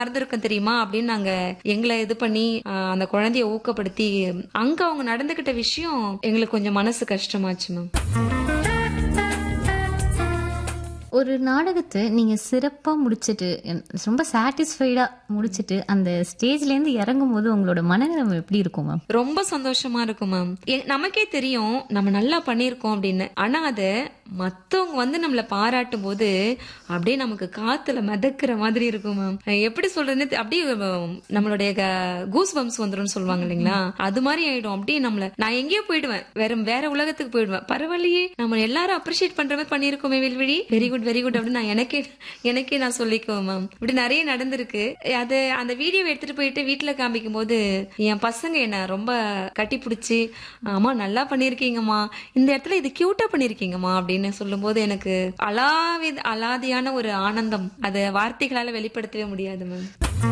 நடந்திருக்கும் தெரியுமா அப்படின்னு நாங்க எங்களை இது பண்ணி ஆஹ், அந்த குழந்தைய ஊக்கப்படுத்தி அங்க அவங்க நடந்துகிட்ட விஷயம் எங்களுக்கு கொஞ்சம் மனசு கஷ்டமாச்சு மேம் ஒரு நாடகத்தை நீங்க சிறப்பா முடிச்சிட்டு என்- ரொம்ப சாட்டிஸ்ஃபைடா முடிச்சிட்டு அந்த ஸ்டேஜ்ல இருந்து இறங்கும் போது உங்களோட மனநிலைமை எப்படி இருக்கும் மேம் ரொம்ப சந்தோஷமா இருக்கும் மேம் எ- நமக்கே தெரியும் நம்ம நல்லா பண்ணியிருக்கோம் அப்படின்னு ஆனா அத மத்தவங்க வந்து நம்மள பாராட்டும் போது அப்படியே நமக்கு காத்துல மிதக்கிற மாதிரி இருக்கும் மேம் எப்படி சொல்றதுன்னு தெ- அப்படியே உம், நம்மளுடைய கூஸ் பம்ப்ஸ் வந்துரும்னு சொல்லுவாங்க இல்லைங்களா அது மாதிரி ஆயிடும் அப்படியே நம்மள நான் எங்கேயோ போயிடுவேன் வேற வேற உலகத்துக்கு போயிடுவேன் பரவாயில்லையே நம்ம எல்லாரும் அப்ரிஷியேட் பண்ற மாதிரி பண்ணிருக்கோமே வெல்வெளி வெரி குட் வெரி குட் அப்படின்னு நான் எனக்கே எனக்கே நான் சொல்லிக்குவேன் மேம் இப்படி நிறைய நடந்திருக்கு அது அந்த வீடியோ எடுத்துட்டு போயிட்டு வீட்டுல காமிக்கும் போது என் பசங்க என்ன ரொம்ப கட்டி பிடிச்சி அம்மா நல்லா பண்ணிருக்கீங்கம்மா இந்த இடத்துல இது கியூட்டா பண்ணிருக்கீங்கம்மா அப்படின்னு சொல்லும்போது எனக்கு அலாவி அலாதியான ஒரு ஆனந்தம் அதை வார்த்தைகளால வெளிப்படுத்தவே முடியாது மேம்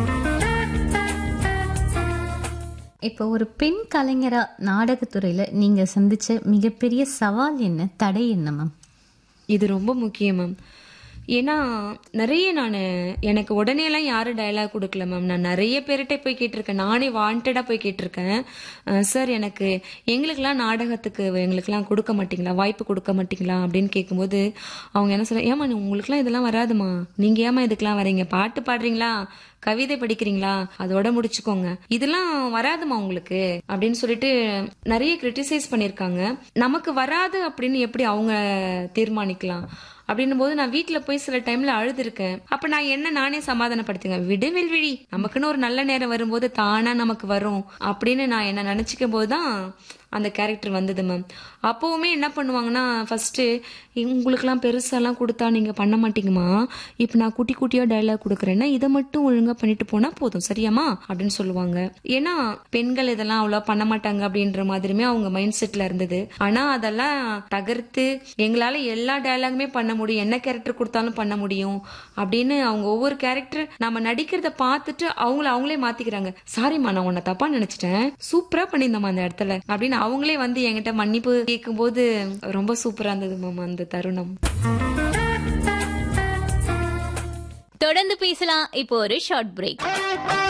இப்போ ஒரு பெண் கலைஞரா நாடகத்துறையில நீங்க சந்திச்ச மிகப்பெரிய சவால் என்ன தடை என்ன மேம் இது ரொம்ப முக்கியம் மேம் ஏன்னா நிறைய நான் எனக்கு உடனே எல்லாம் யாரும் டயலாக் கொடுக்கல மேம் நான் நிறைய பேர்கிட்ட போய் கேட்டிருக்கேன் நானே வாண்டடா போய் கேட்டிருக்கேன் அஹ் சார் எனக்கு எங்களுக்கெல்லாம் நாடகத்துக்கு எங்களுக்கெல்லாம் கொடுக்க மாட்டீங்களா வாய்ப்பு கொடுக்க மாட்டீங்களா அப்படின்னு கேட்கும்போது அவங்க என்ன சொல்ல ஏமா உங்களுக்குலாம் இதெல்லாம் வராதுமா நீங்க ஏமா இதுக்கெல்லாம் வரீங்க பாட்டு பாடுறீங்களா கவிதை படிக்கிறீங்களா அதோட முடிச்சுக்கோங்க இதெல்லாம் வராதுமா உங்களுக்கு அப்படின்னு சொல்லிட்டு நிறைய கிரிட்டிசைஸ் பண்ணிருக்காங்க நமக்கு வராது அப்படின்னு எப்படி அவங்க தீர்மானிக்கலாம் அப்படின்னும் போது நான் வீட்ல போய் சில டைம்ல அழுதுருக்கேன் அப்ப நான் என்ன நானே சமாதானப்படுத்துங்க விடு வெல்விழி நமக்குன்னு ஒரு நல்ல நேரம் வரும்போது தானா நமக்கு வரும் அப்படின்னு நான் என்ன நினைச்சுக்கும் போதுதான் அந்த கேரக்டர் வந்தது மேம் அப்போவுமே என்ன பண்ணுவாங்கன்னா ஃபர்ஸ்ட் உங்களுக்குலாம் பெருசாலாம் கொடுத்தா நீங்க பண்ண மாட்டீங்கம்மா இப்போ நான் குட்டி குட்டியா டயலாக் கொடுக்குறேன்னா இதை மட்டும் ஒழுங்கா பண்ணிட்டு போனா போதும் சரியாமா அப்படின்னு சொல்லுவாங்க ஏன்னா பெண்கள் இதெல்லாம் அவ்வளோ பண்ண மாட்டாங்க அப்படின்ற மாதிரியுமே அவங்க மைண்ட் செட்ல இருந்தது ஆனா அதெல்லாம் தகர்த்து எங்களால எல்லா டயலாகுமே பண்ண முடியும் என்ன கேரக்டர் கொடுத்தாலும் பண்ண முடியும் அப்படின்னு அவங்க ஒவ்வொரு கேரக்டர் நம்ம நடிக்கிறத பார்த்துட்டு அவங்கள அவங்களே மாத்திக்கிறாங்க சாரிம்மா நான் உன்னை தப்பா நினைச்சிட்டேன் சூப்பரா பண்ணியிருந்தோம் அந்த இடத்துல அப்படின்னு அவங்களே வந்து என்கிட்ட மன்னிப்பு கேட்கும்போது ரொம்ப சூப்பரா இருந்தது மேம் அந்த தருணம் தொடர்ந்து பேசலாம் இப்போ ஒரு ஷார்ட் பிரேக்